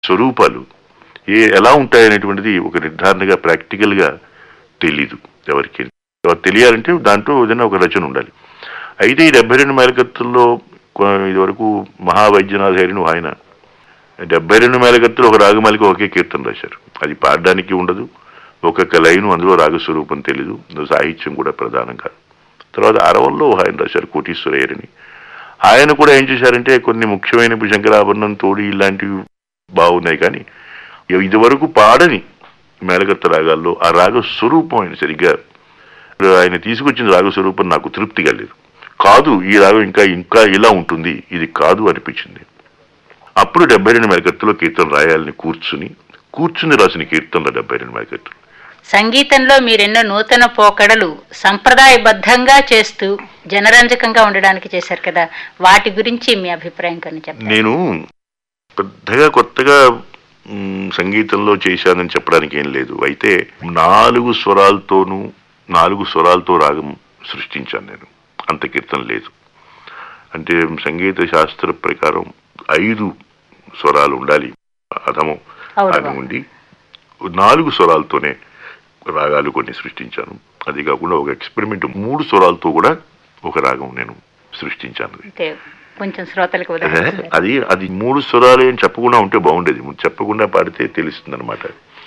స్వరూపాలు ఏ ఎలా ఉంటాయనేటువంటిది ఒక నిర్ధారణగా ప్రాక్టికల్గా తెలీదు ఎవరికి ఎవరు తెలియాలంటే దాంట్లో ఏదైనా ఒక రచన ఉండాలి అయితే ఈ డెబ్బై రెండు మేలకత్తుల్లో కొ- ఇదివరకు మహావైద్యనాథ్ హరిను ఆయన డెబ్బై రెండు మేలకత్తులు ఒక రాగమాలిక ఒకే కీర్తన రాశారు అది పాడడానికి ఉండదు ఒక్కొక్క లైను అందులో రాగస్వరూపం తెలీదు అందులో సాహిత్యం కూడా ప్రధానం కాదు తర్వాత అరవల్లో ఆయన రాశారు కోటీశ్వరయ్యని ఆయన కూడా ఏం చేశారంటే కొన్ని ముఖ్యమైన శంకరాభరణం తోడి ఇలాంటివి బాగున్నాయి కానీ ఇదివరకు పాడని మేలకత్త రాగాల్లో ఆ రాగ స్వరూపం ఆయన సరిగ్గా ఆయన తీసుకొచ్చిన రాగ స్వరూపం నాకు తృప్తిగా లేదు కాదు ఈ రాగం ఇంకా ఇంకా ఇలా ఉంటుంది ఇది కాదు అనిపించింది అప్పుడు డెబ్బై రెండు మేలకత్తులో కీర్తన రాయాలని కూర్చుని కూర్చుని రాసిన కీర్తనలో డెబ్బై రెండు మేలకత్తులు సంగీతంలో మీరెన్నో నూతన పోకడలు సంప్రదాయబద్ధంగా చేస్తూ జనరంజకంగా ఉండడానికి చేశారు కదా వాటి గురించి మీ అభిప్రాయం కొన్ని చెప్పండి నేను పెద్దగా కొత్తగా మ్, సంగీతంలో చేశానని చెప్పడానికి ఏం లేదు అయితే నాలుగు స్వరాలతోనూ నాలుగు స్వరాలతో రాగం సృష్టించాను నేను అంత కీర్తన లేదు అంటే సంగీత శాస్త్ర ప్రకారం ఐదు స్వరాలు ఉండాలి అధము అవును. అని ఉండి నాలుగు స్వరాలతోనే రాగాలు కొన్ని సృష్టించాను అది కాకుండా ఒక ఎక్స్పెరిమెంట్ మూడు స్వరాలతో కూడా ఒక రాగం నేను సృష్టించాను అంటే కొంచెం శ్రోతలకు అదే, ఉదాహరణ అది అది మూడు స్వరాలు ఏం చెప్పకుండా ఉంటే బాగుండేది ముందు చెప్పకుండా పాడితే తెలుస్తుంది అనమాట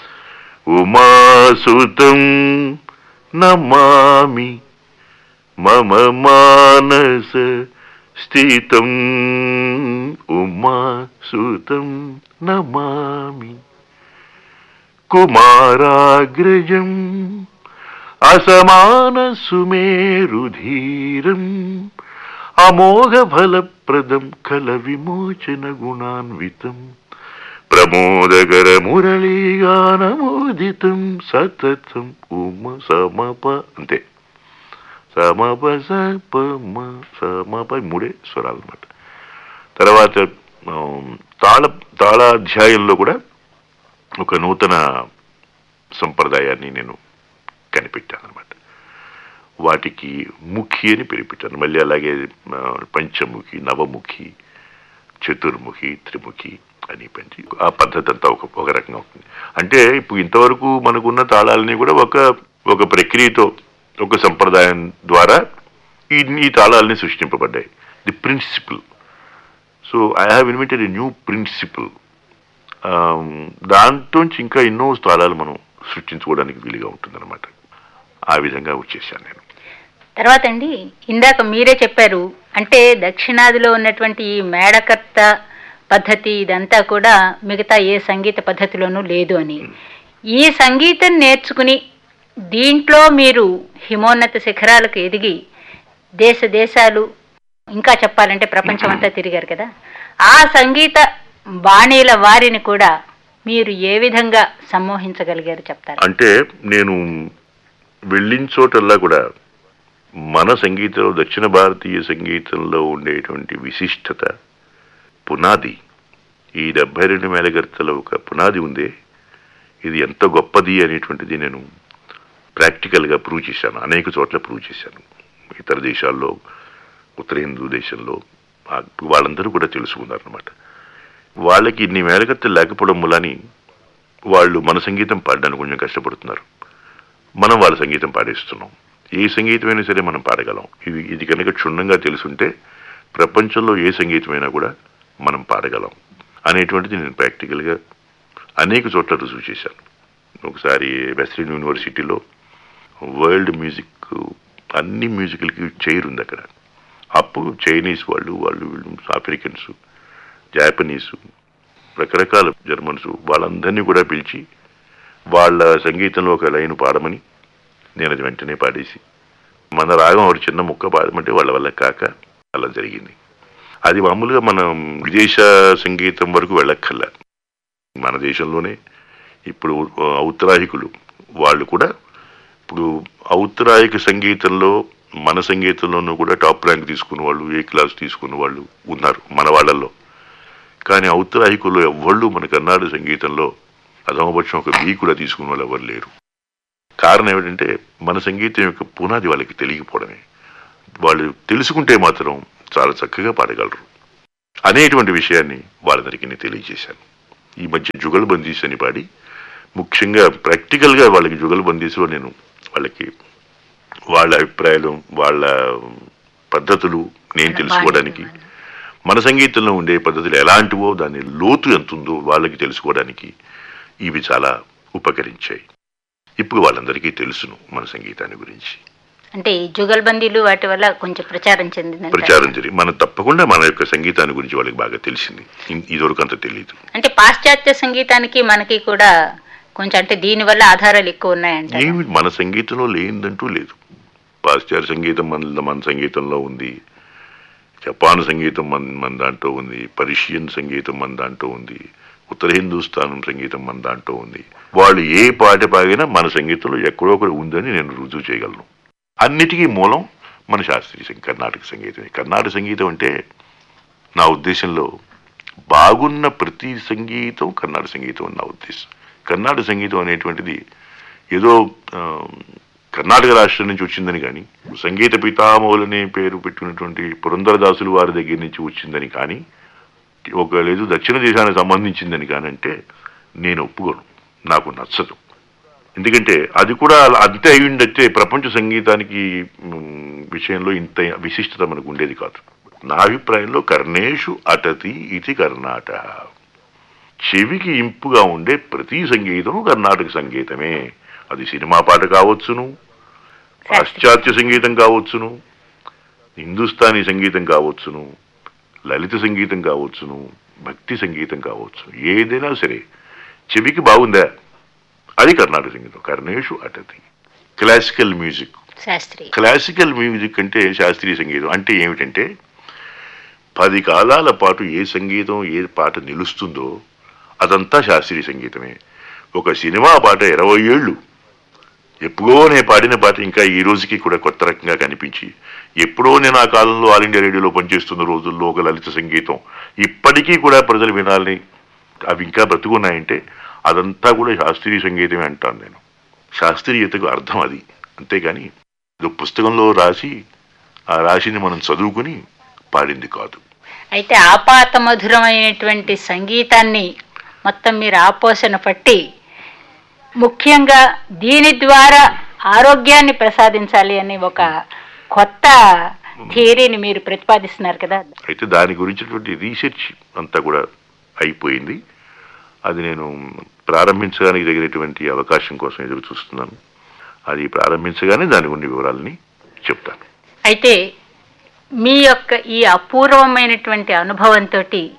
ఉమాసుతం నమామి మమ మానస స్థితం ఉమాసుతం నమామి కుమారాగ్రజం అసమాన సుమేరుధీరం అమోఘ ఫలప్రదం కల విమోచన గుణాన్వితం ప్రమోదకర మురళీగానమోదితం సతతం ఉమ సమప అంతే సమప సప మ సమప మూడే స్వరాలు అన్నమాట తర్వాత ఆ, తాళ తాళాధ్యాయంలో కూడా ఒక నూతన సంప్రదాయాన్ని నేను కనిపెట్టాను అనమాట వాటికి ముఖి అని పేరు పెట్టాను మళ్ళీ అలాగే ఆ, పంచముఖి నవముఖి చతుర్ముఖి త్రిముఖి అని పెంచి ఆ పద్ధతి అంతా ఒక ఒక రకంగా ఉంటుంది అంటే ఇప్పుడు ఇంతవరకు మనకున్న తాళాలని కూడా ఒక ఒక ప్రక్రియతో ఒక సంప్రదాయం ద్వారా ఈ ఈ తాళాలని సృష్టింపబడ్డాయి the principle so I have invented a new principle దాంట్లోంచి ఇంకా ఎన్నో స్థలాలు మనం సృష్టించుకోవడానికి వీలుగా ఉంటుందన్నమాట ఆ విధంగా వచ్చేసాను నేను తర్వాత అండి ఇందాక మీరే చెప్పారు అంటే దక్షిణాదిలో ఉన్నటువంటి ఈ మేడకర్త పద్ధతి ఇదంతా కూడా మిగతా ఏ సంగీత పద్ధతిలోనూ లేదు అని ఈ సంగీతం నేర్చుకుని దీంట్లో మీరు హిమోన్నత శిఖరాలకు ఎదిగి దేశ దేశాలు ఇంకా చెప్పాలంటే ప్రపంచం అంతా తిరిగారు కదా ఆ సంగీత బాణీల వారిని కూడా మీరు ఏ విధంగా సమ్మోహించగలిగారు చెప్తారు అంటే నేను వెళ్ళిన చోటల్లా కూడా మన సంగీతంలో దక్షిణ భారతీయ సంగీతంలో ఉండేటువంటి విశిష్టత పునాది ఈ డెబ్బై రెండు మేలగర్తలో ఒక పునాది ఉందే ఇది ఎంత గొప్పది అనేటువంటిది నేను ప్రాక్టికల్గా ప్రూవ్ చేశాను అనేక చోట్ల ప్రూవ్ చేశాను ఇతర దేశాల్లో ఉత్తర హిందూ దేశంలో ఆ- వాళ్ళందరూ కూడా తెలుసుకున్నారనమాట వాళ్ళకి ఇన్ని మేలగత్తలు లేకపోవడం మూలని వాళ్ళు మన సంగీతం పాడడానికి కొంచెం కష్టపడుతున్నారు మనం వాళ్ళ సంగీతం పాడేస్తున్నాం ఏ సంగీతమైనా సరే మనం పాడగలం ఇది ఇది కనుక క్షుణ్ణంగా తెలుసుంటే ప్రపంచంలో ఏ సంగీతమైనా కూడా మనం పాడగలం అనేటువంటిది నేను ప్రాక్టికల్గా అనేక చోట్ల రుజువు చేశాను ఒకసారి వెస్ట్రన్ యూనివర్సిటీలో వరల్డ్ మ్యూజిక్ అన్ని మ్యూజికల్కి చైర్ ఉంది అక్కడ అప్పుడు చైనీస్ వాళ్ళు వాళ్ళు వీళ్ళు ఆఫ్రికన్స్ జాపనీస్ రకరకాల జర్మన్స్ వాళ్ళందరినీ కూడా పిలిచి వాళ్ళ సంగీతంలో ఒక లైన్ పాడమని నేను అది వెంటనే పాడేసి మన రాగం ఒక చిన్న ముక్క పాడమంటే వాళ్ళ వల్ల కాక అలా జరిగింది అది మామూలుగా మనం విదేశ సంగీతం వరకు వెళ్ళక్కర్లా మన దేశంలోనే ఇప్పుడు ఆ, ఔత్తరాహికులు వాళ్ళు కూడా ఇప్పుడు ఔత్తరాహిక సంగీతంలో మన సంగీతంలోనూ కూడా టాప్ ర్యాంక్ తీసుకున్న వాళ్ళు ఏ క్లాస్ తీసుకున్న వాళ్ళు ఉన్నారు మన వాళ్ళల్లో కానీ ఔత్తరాహికుల్లో ఎవ్వళ్ళు మన కర్ణాటక సంగీతంలో అధమపక్షం ఒక బీ కూడా తీసుకున్న వాళ్ళు ఎవరు లేరు కారణం ఏమిటంటే మన సంగీతం యొక్క పునాది వాళ్ళకి తెలియకపోవడమే వాళ్ళు తెలుసుకుంటే మాత్రం చాలా చక్కగా పాడగలరు అనేటువంటి విషయాన్ని వాళ్ళందరికీ నేను తెలియజేశాను ఈ మధ్య జుగల్బందీస్ అని పాడి ముఖ్యంగా ప్రాక్టికల్గా వాళ్ళకి జుగల్బందీస్లో నేను వాళ్ళకి వాళ్ళ అభిప్రాయాలు వాళ్ళ పద్ధతులు నేను వాళ్ళ తెలుసుకోవడానికి బాధ్యత మన సంగీతంలో ఉండే పద్ధతులు ఎలాంటివో దాని లోతు ఎంత ఉందో వాళ్ళకి తెలుసుకోవడానికి ఇవి చాలా ఉపకరించాయి ఇప్పుడు వాళ్ళందరికీ తెలుసును మన సంగీతాన్ని గురించి అంటే ఈ జుగల్బందీలు వాటి వల్ల కొంచెం ప్రచారం చెందింది ప్రచారం జరిగి మన తప్పకుండా మన యొక్క సంగీతాన్ని గురించి వాళ్ళకి బాగా తెలిసింది ఇన్- ఇదివరకు అంత తెలియదు అంటే పాశ్చాత్య సంగీతానికి మనకి కూడా కొంచెం అంటే దీని వల్ల ఆధారాలు ఎక్కువ ఉన్నాయంట ఏమి మన సంగీతంలో లేనిదంటూ లేదు పాశ్చాత్య సంగీతం మన మన సంగీతంలో ఉంది జపాన్ సంగీతం మన మన దాంట్లో ఉంది పర్షియన్ సంగీతం మన దాంట్లో ఉంది ఉత్తర హిందూస్థానం సంగీతం మన దాంట్లో ఉంది వాళ్ళు ఏ పాట పాగినా మన సంగీతంలో ఎక్కడో ఒకటి ఉందని నేను రుజువు చేయగలను అన్నిటికీ మూలం మన శాస్త్రీయ సంగీ- కర్ణాటక సంగీతమే కర్ణాటక సంగీతం అంటే నా ఉద్దేశంలో బాగున్న ప్రతి సంగీతం కర్ణాటక సంగీతం అని నా ఉద్దేశం కర్ణాటక సంగీతం అనేటువంటిది ఏదో ఆ, కర్ణాటక రాష్ట్రం నుంచి వచ్చిందని కానీ సంగీత పితామహులనే పేరు పెట్టుకున్నటువంటి పురంధరదాసులు వారి దగ్గర నుంచి వచ్చిందని కానీ ఒక లేదు దక్షిణ దేశానికి సంబంధించిందని కానీ అంటే నేను ఒప్పుకోను నాకు నచ్చదు ఎందుకంటే అది కూడా అలా అంతే అయి ఉండొచ్చే ప్రపంచ సంగీతానికి మ్, విషయంలో ఇంత విశిష్టత మనకు ఉండేది కాదు నా అభిప్రాయంలో కర్ణేషు అటతి ఇది కర్ణాట చెవికి ఇంపుగా ఉండే ప్రతి సంగీతం కర్ణాటక సంగీతమే అది సినిమా పాట కావచ్చును పాశ్చాత్య సంగీతం కావచ్చును హిందుస్థానీ సంగీతం కావచ్చును లలిత సంగీతం కావచ్చును భక్తి సంగీతం కావచ్చు ఏదైనా సరే చెవికి బాగుందా అది కర్ణాటక సంగీతం కర్ణేషు అటతి క్లాసికల్ మ్యూజిక్ శాస్త్రీయ క్లాసికల్ మ్యూజిక్ అంటే శాస్త్రీయ సంగీతం అంటే ఏమిటంటే పది కాలాల పాటు ఏ సంగీతం ఏ పాట నిలుస్తుందో అదంతా శాస్త్రీయ సంగీతమే ఒక సినిమా పాట ఇరవై ఏళ్ళు ఎప్పుడో నేను పాడిన పాట ఇంకా ఈ రోజుకి కూడా కొత్త రకంగా కనిపించి ఎప్పుడో నేను ఆ కాలంలో ఆల్ ఇండియా రేడియోలో పనిచేస్తున్న రోజుల్లో ఒక లలిత సంగీతం ఇప్పటికీ కూడా ప్రజలు వినాలని అవి ఇంకా బ్రతుకున్నాయంటే అదంతా కూడా శాస్త్రీయ సంగీతమే అంటాను నేను శాస్త్రీయతకు అర్థం అది అంతేగాని ఇది ఒక పుస్తకంలో రాసి ఆ రాశిని మనం చదువుకుని పాడింది కాదు అయితే ఆపాత మధురమైనటువంటి సంగీతాన్ని మొత్తం మీరు ఆపోసన పట్టి ముఖ్యంగా దీని ద్వారా ఆరోగ్యాన్ని ప్రసాదించాలి అని ఒక కొత్త థియరీని మీరు ప్రతిపాదిస్తున్నారు కదా అయితే దాని గురించినటువంటి రీసెర్చ్ అంతా కూడా అయిపోయింది అది నేను ప్రారంభించడానికి తగినటువంటి అవకాశం కోసం ఎదురు చూస్తున్నాను అది ప్రారంభించగానే దాని కొన్ని వివరాలని చెప్తాను అయితే మీ యొక్క ఈ అపూర్వమైనటువంటి అనుభవంతో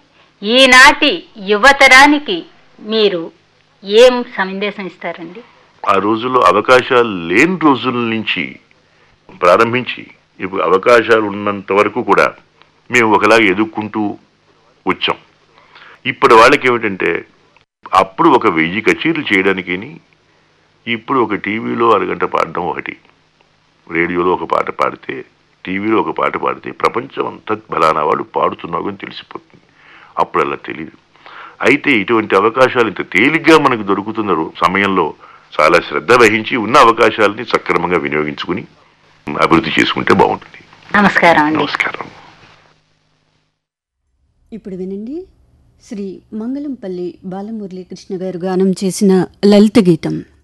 ఈనాటి యువతరానికి మీరు ఏం సందేశం ఇస్తారండి ఆ రోజుల్లో అవకాశాలు లేని రోజుల నుంచి ప్రారంభించి ఇప్పుడు అవకాశాలు ఉన్నంత వరకు కూడా మేము ఒకలాగా ఎదుర్కొంటూ వచ్చాం ఇప్పుడు వాళ్ళకి ఏమిటంటే అప్పుడు ఒక వెయ్యి కచేరీలు చేయడానికి ఇప్పుడు ఒక టీవీలో అరగంట పాడడం ఒకటి రేడియోలో ఒక పాట పాడితే టీవీలో ఒక పాట పాడితే ప్రపంచం అంతా బలానా వాడు పాడుతున్నావు అని తెలిసిపోతుంది అప్పుడు అలా తెలియదు అయితే ఇటువంటి అవకాశాలు ఇంత తేలిగ్గా మనకు దొరుకుతున్న రో- సమయంలో చాలా శ్రద్ధ వహించి ఉన్న అవకాశాలని సక్రమంగా వినియోగించుకుని అభివృద్ధి చేసుకుంటే బాగుంటుంది నమస్కారం అండి నమస్కారం ఇప్పుడు వినండి శ్రీ మంగళంపల్లి బాలమురళీ కృష్ణ గారు గానం చేసిన లలిత గీతం